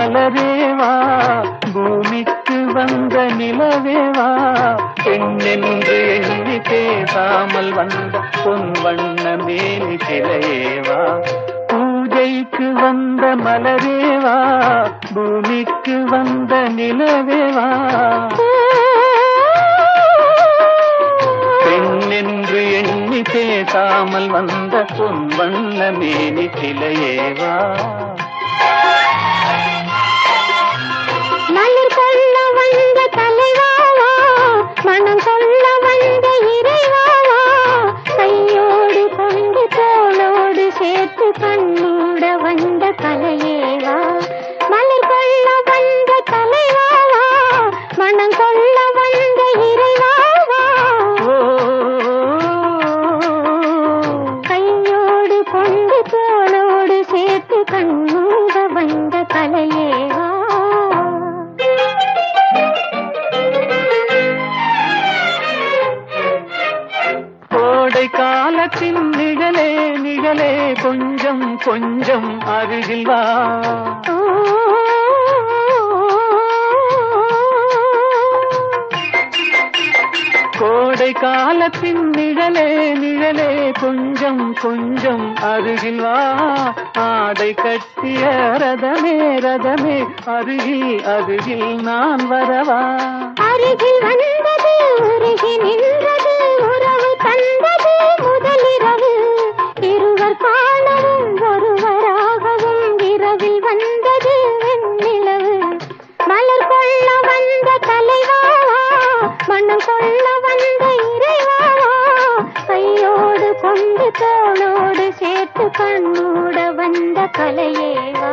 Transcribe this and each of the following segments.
மலரேவா பூமிக்கு வந்த நிலவேவா பெண்ணென்று எண்ணி பேசாமல் வந்த பொன் வண்ண மேனி சிலையேவா பூஜைக்கு வந்த மலரேவா பூமிக்கு வந்த நிலவேவா பெண்ணென்று எண்ணி பேசாமல் வந்த பொன் வண்ண மேனி சிலையேவா மலர் கொள்ள வந்த தலைவாவா மனம் கொள்ள வந்த இறைவாவா கையோடு கொண்டு தோளோடு சேர்த்து கண்ணூட வந்த கலையேவா மலர் கொள்ள வந்த தலைவாவா மனம் கொள்ள வந்த இறைவாவா ஓ கையோடு கொண்டு தோளோடு சேர்த்து கண்ணூட வந்த கலையேவா கோடை காலத்தின் நிழலே நிழலே கொஞ்சம் கொஞ்சம் அருகில் வா கோடை காலத்தின் நிழலே நிழலே கொஞ்சம் கொஞ்சம் அருகில் வா ஆடை கட்டிய ரதமே ரதமே அருகில் அருகில் நான் வரவா அருகில் வந்தது உருகி நின்றது உறவு தந்தது முதலிரவு இருவர் காணவும் ஒருவராகவும் இரவில் வந்தது வெண்ணிலவு மலர் கொள்ள வந்த தலைவாவா மனம் கொள்ள வந்த இறைவாவா கையோடு கொண்டு தோளோடு சேர்த்து கண்ணூட வந்த கலையேவா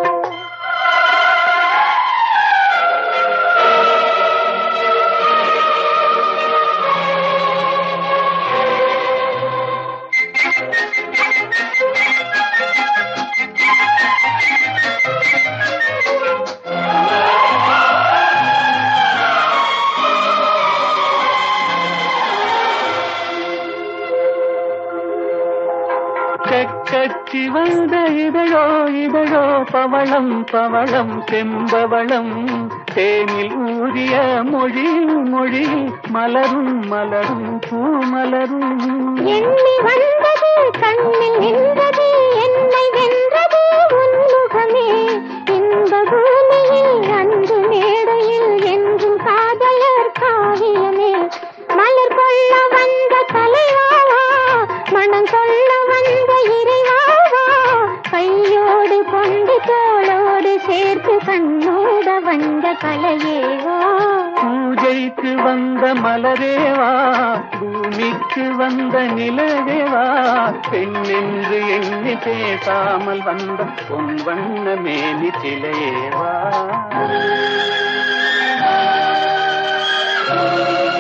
செக்கச்சி வந்த இதழோ இதழோ பவளம் பவளம் செம்பவளம் தேனில் ஊறிய மொழி மொழி மலரும் மலரும் பூமலரும் எண்ணி வந்தது கண்ணில் நின்றது என்னை வென்றது உன்முகமே இந்த பூமியில் அன்று மேடையில் என்றும் காதலர் காவியமே மலர் கொள்ள வந்த தலைவாவா மனம் கொள்ள வந்த இறைவாவா கையோடு கொண்டு தோளோடு சேர்த்து கண்ணோட வந்த கலையேவா பூஜைக்கு வந்த மலரேவா பூமிக்கு வந்த நிலவேவா பெண்ணென்று எண்ணி பேசாமல் வந்த பொன் வண்ண மேனி சிலையேவா